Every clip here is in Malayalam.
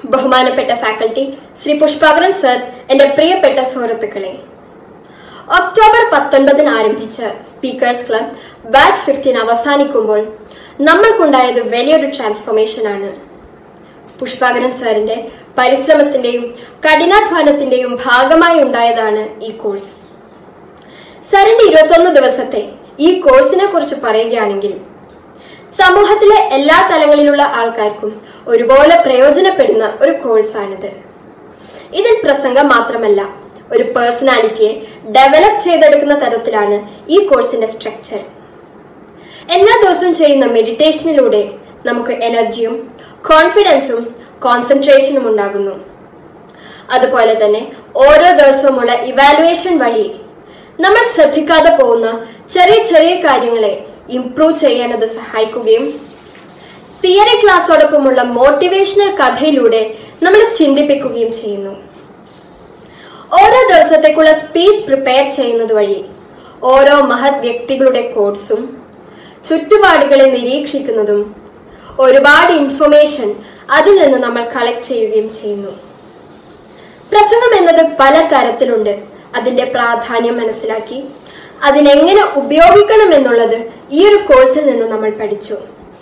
ബഹുമാനപ്പെട്ട ഫാക്കൽറ്റി ശ്രീ പുഷ്പാകരൻ സർ എന്റെ പ്രിയപ്പെട്ട സുഹൃത്തുക്കളെ ഒക്ടോബർ പത്തൊൻപതിന് ആരംഭിച്ച സ്പീക്കേഴ്സ് ക്ലബ് ബാച്ച് ഫിഫ്റ്റീൻ അവസാനിക്കുമ്പോൾ നമ്മൾക്കുണ്ടായത് വലിയൊരു ട്രാൻസ്ഫോർമേഷൻ ആണ് പുഷ്പാകരൻ സാറിന്റെ പരിശ്രമത്തിന്റെയും കഠിനാധ്വാനത്തിന്റെയും ഭാഗമായി ഉണ്ടായതാണ് ഈ കോഴ്സ് സാറിന്റെ ഇരുപത്തൊന്ന് ദിവസത്തെ ഈ കോഴ്സിനെ കുറിച്ച് പറയുകയാണെങ്കിൽ സമൂഹത്തിലെ എല്ലാ തലങ്ങളിലുള്ള ആൾക്കാർക്കും ഒരുപോലെ പ്രയോജനപ്പെടുന്ന ഒരു കോഴ്സാണിത് ഇതിൽ പ്രസംഗം മാത്രമല്ല ഒരു പേഴ്സണാലിറ്റിയെ ഡെവലപ്പ് ചെയ്തെടുക്കുന്ന തരത്തിലാണ് ഈ കോഴ്സിന്റെ സ്ട്രക്ചർ എല്ലാ ദിവസവും ചെയ്യുന്ന മെഡിറ്റേഷനിലൂടെ നമുക്ക് എനർജിയും കോൺഫിഡൻസും കോൺസെൻട്രേഷനും ഉണ്ടാകുന്നു അതുപോലെ തന്നെ ഓരോ ദിവസവുമുള്ള ഇവാലുവേഷൻ വഴി നമ്മൾ ശ്രദ്ധിക്കാതെ പോകുന്ന ചെറിയ ചെറിയ കാര്യങ്ങളെ ഇംപ്രൂവ് ചെയ്യാൻ അത് സഹായിക്കുകയും തിയറി ക്ലാസ്സോടൊപ്പമുള്ള മോട്ടിവേഷണൽ കഥയിലൂടെ നമ്മളെ ചിന്തിപ്പിക്കുകയും ചെയ്യുന്നു ഓരോ ദിവസത്തേക്കുള്ള സ്പീച്ച് പ്രിപ്പയർ ചെയ്യുന്നത് വഴി ഓരോ മഹത് വ്യക്തികളുടെ കോഡ്സും ചുറ്റുപാടുകളെ നിരീക്ഷിക്കുന്നതും ഒരുപാട് ഇൻഫർമേഷൻ അതിൽ നിന്ന് നമ്മൾ കളക്ട് ചെയ്യുകയും ചെയ്യുന്നു പ്രസംഗം എന്നത് പല തരത്തിലുണ്ട് അതിന്റെ പ്രാധാന്യം മനസ്സിലാക്കി അതിനെങ്ങനെ ഉപയോഗിക്കണം എന്നുള്ളത് ഈ ഒരു കോഴ്സിൽ നിന്ന് നമ്മൾ പഠിച്ചു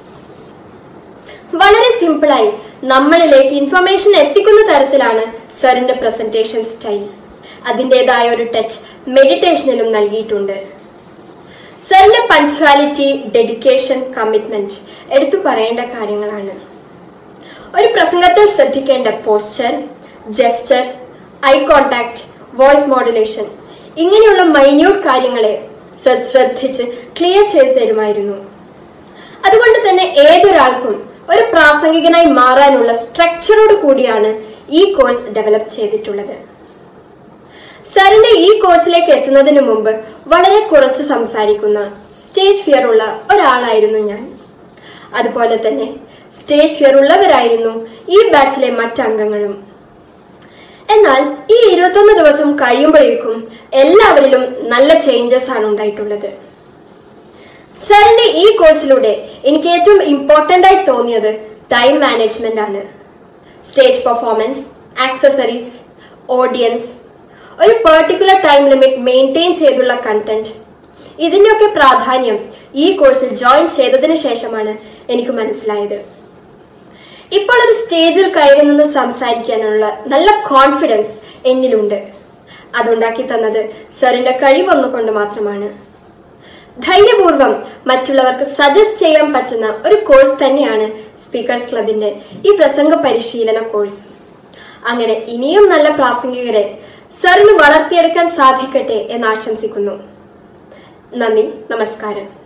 വളരെ സിമ്പിളായി നമ്മളിലേക്ക് ഇൻഫർമേഷൻ എത്തിക്കുന്ന തരത്തിലാണ് സറിന്റെ പ്രസന്റേഷൻ സ്റ്റൈൽ അതിൻ്റെതായ ഒരു ടച്ച് മെഡിറ്റേഷനിലും നൽകിയിട്ടുണ്ട് സറിന്റെ പഞ്ച്വാലിറ്റി ഡെഡിക്കേഷൻ കമ്മിറ്റ്മെന്റ് എടുത്തു പറയേണ്ട കാര്യങ്ങളാണ് ഒരു പ്രസംഗത്തിൽ ശ്രദ്ധിക്കേണ്ട posture gesture eye contact voice modulation ഇങ്ങനെയുള്ള മൈന്യൂട്ട് കാര്യങ്ങളെ സർ ശ്രദ്ധിച്ച് ക്ലിയർ ചെയ്തു തരുമായിരുന്നു അതുകൊണ്ട് തന്നെ ഏതൊരാൾക്കും ഒരു പ്രാസംഗികനായി മാറാനുള്ള സ്ട്രക്ചറോട് കൂടിയാണ് ഈ കോഴ്സ് ഡെവലപ്പ് ചെയ്തിട്ടുള്ളത് സാറിന്റെ ഈ കോഴ്സിലേക്ക് എത്തുന്നതിന് മുമ്പ് വളരെ കുറച്ച് സംസാരിക്കുന്ന സ്റ്റേജ് ഫിയർ ഉള്ള ഒരാളായിരുന്നു ഞാൻ അതുപോലെ തന്നെ സ്റ്റേജ് ഫിയർ ഉള്ളവരായിരുന്നു ഈ ബാച്ചിലെ മറ്റംഗങ്ങളും എന്നാൽ ഈ ഇരുപത്തൊന്ന് ദിവസം കഴിയുമ്പോഴേക്കും എല്ലാവരിലും നല്ല ചേഞ്ചസ് ആണ് ഉണ്ടായിട്ടുള്ളത് സാറിന്റെ ഈ കോഴ്സിലൂടെ എനിക്ക് ഏറ്റവും ഇമ്പോർട്ടന്റ് ആയി തോന്നിയത് ടൈം മാനേജ്മെന്റ് ആണ് സ്റ്റേജ് പെർഫോമൻസ് ആക്സസറീസ് ഓഡിയൻസ് ഒരു പെർട്ടിക്കുലർ ടൈം ലിമിറ്റ് മെയിൻറ്റെയിൻ ചെയ്തുള്ള കണ്ടന്റ് ഇതിന്റെയൊക്കെ പ്രാധാന്യം ഈ കോഴ്സിൽ ജോയിൻ ചെയ്തതിനു ശേഷമാണ് എനിക്ക് മനസ്സിലായത് ഇപ്പോൾ ഒരു സ്റ്റേജിൽ കയറി നിന്ന് സംസാരിക്കാനുള്ള നല്ല കോൺഫിഡൻസ് എന്നിലുണ്ട് അതുണ്ടാക്കി തന്നത് സാറിന്റെ കഴിവൊന്നുകൊണ്ട് മാത്രമാണ് ധൈര്യപൂർവം മറ്റുള്ളവർക്ക് സജസ്റ്റ് ചെയ്യാൻ പറ്റുന്ന ഒരു കോഴ്സ് തന്നെയാണ് സ്പീക്കേഴ്സ് ക്ലബിന്റെ ഈ പ്രസംഗ പരിശീലന കോഴ്സ് അങ്ങനെ ഇനിയും നല്ല പ്രാസംഗികരെ സാറിന് വളർത്തിയെടുക്കാൻ സാധിക്കട്ടെ എന്ന് ആശംസിക്കുന്നു നന്ദി നമസ്കാരം